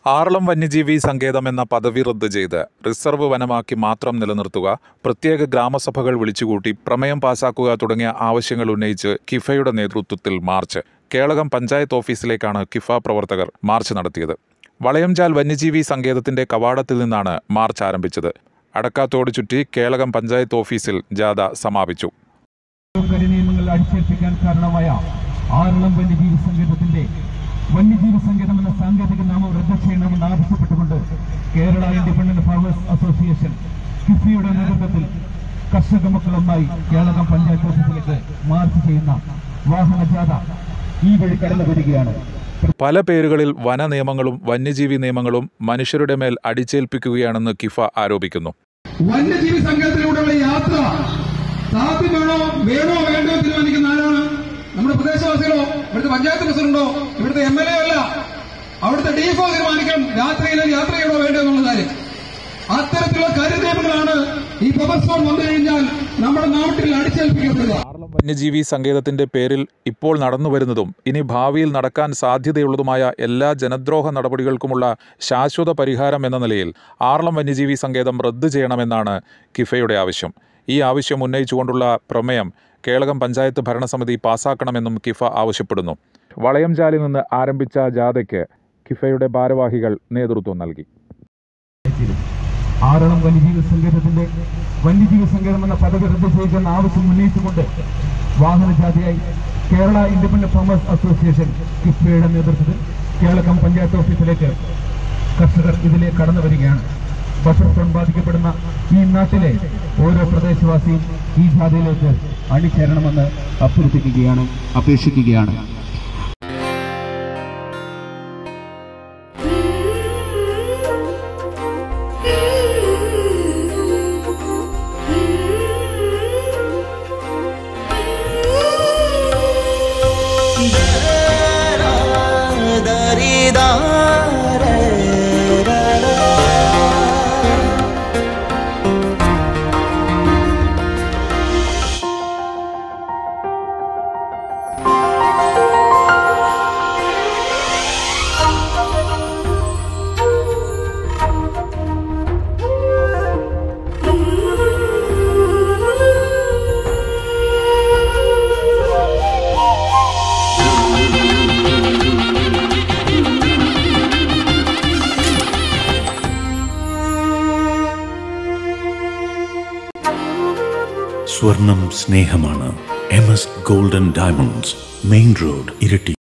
ആറളം വന്യജീവി സങ്കേതം എന്ന പദവി റദ്ദ് ചെയ്ത് റിസർവ് വനമാക്കി മാത്രം നിലനിർത്തുക പ്രത്യേക ഗ്രാമസഭകൾ വിളിച്ചുകൂട്ടി പ്രമേയം പാസാക്കുക തുടങ്ങിയ ആവശ്യങ്ങൾ ഉന്നയിച്ച് കിഫയുടെ നേതൃത്വത്തിൽ മാർച്ച് കേളകം പഞ്ചായത്ത് ഓഫീസിലേക്കാണ് കിഫ പ്രവർത്തകർ മാർച്ച് നടത്തിയത് വളയംചാൽ വന്യജീവി സങ്കേതത്തിന്റെ കവാടത്തിൽ നിന്നാണ് മാർച്ച് ആരംഭിച്ചത് അടക്കാത്തോട് ചുറ്റി കേളകം പഞ്ചായത്ത് ഓഫീസിൽ ജാഥ സമാപിച്ചു കരിനിയമങ്ങൾ അടിച്ചേൽപ്പിക്കാൻ കാരണമായ ആറളം വന്യജീവി സങ്കേതത്തിന്റെ വന്യജീവി സങ്കേതം എന്ന സാങ്കേതിക നാമം റദ്ദ് ചെയ്യണമെന്ന് ആവശ്യപ്പെട്ടുകൊണ്ട് കേരള ഇൻഡിപെൻഡന്റ് ഫാമേഴ്സ് അസോസിയേഷൻ കിഫിയുടെ നേതൃത്വത്തിൽ കർഷക മക്കളൊന്നായി കേരളം പഞ്ചായത്ത് ഓഫീസിലേക്ക് മാർച്ച് ചെയ്യുന്ന വാഹന ജാഥ ഈ വഴി കടന്നു വരികയാണ് പല പേരുകളിൽ വന നിയമങ്ങളും വന്യജീവി നിയമങ്ങളും മനുഷ്യരുടെ മേൽ അടിച്ചേൽപ്പിക്കുകയാണെന്ന് കിഫ ആരോപിക്കുന്നു വന്യജീവി സംഘത്തിലൂടെയുള്ള യാത്ര സാധ്യമാണോ വേണോ വേണ്ടോ എന്ന് തീരുമാനിക്കുന്ന ആരാണ് നമ്മുടെ പ്രദേശവാസികളോ ഇവിടുത്തെ പഞ്ചായത്ത് പ്രസിഡന്റോ ഇവിടുത്തെ എം എൽ എ അല്ല അവിടുത്തെ ഡിഎഫ്ഒ തീരുമാനിക്കണം രാത്രിയിൽ യാത്ര ചെയ്യണോ വേണ്ടോ എന്നുള്ള കാര്യം അത്തരത്തിലുള്ള കാര്യനിയമങ്ങളാണ് ഈ പവർ സ്റ്റോൺ വന്നു കഴിഞ്ഞാൽ നമ്മുടെ നാട്ടിൽ അടിച്ചേൽപ്പിക്കപ്പെടുക ആറളം വന്യജീവി സങ്കേതത്തിന്റെ പേരിൽ ഇപ്പോൾ നടന്നുവരുന്നതും ഇനി ഭാവിയിൽ നടക്കാൻ സാധ്യതയുള്ളതുമായ എല്ലാ ജനദ്രോഹ നടപടികൾക്കുമുള്ള ശാശ്വത പരിഹാരം എന്ന നിലയിൽ ആറളം വന്യജീവി സങ്കേതം റദ്ദ് ചെയ്യണമെന്നാണ് കിഫയുടെ ആവശ്യം ഈ ആവശ്യം ഉന്നയിച്ചുകൊണ്ടുള്ള പ്രമേയം കേളകം പഞ്ചായത്ത് ഭരണസമിതി പാസാക്കണമെന്നും കിഫ ആവശ്യപ്പെടുന്നു വളയംചാലിൽ നിന്ന് ആരംഭിച്ച ജാഥയ്ക്ക് കിഫയുടെ ഭാരവാഹികൾ നേതൃത്വം നൽകി ആറളം വന്യജീവി സങ്കേതത്തിന്റെ വന്യജീവി സങ്കേതം എന്ന പദവി റദ്ദ് ചെയ്യുന്ന ആവശ്യം ഉന്നയിച്ചുകൊണ്ട് വാഹന ജാഥയായി കേരള ഇൻഡിപെൻഡന്റ് ഫാമേഴ്സ് അസോസിയേഷൻ കിഫ്ബിയുടെ നേതൃത്വത്തിൽ കേരളം പഞ്ചായത്ത് ഓഫീസിലേക്ക് കർഷകർ ഇതിലേക്ക് കടന്നു വരികയാണ് ബഫർ ബാധിക്കപ്പെടുന്ന ഈ നാട്ടിലെ ഓരോ പ്രദേശവാസിയും ഈ ജാഥയിലേക്ക് അണിചേരണമെന്ന് അഭ്യർത്ഥിക്കുകയാണ് അപേക്ഷിക്കുകയാണ് സ്വർണം സ്നേഹമാണ് M S golden diamonds main road ഇരട്ടി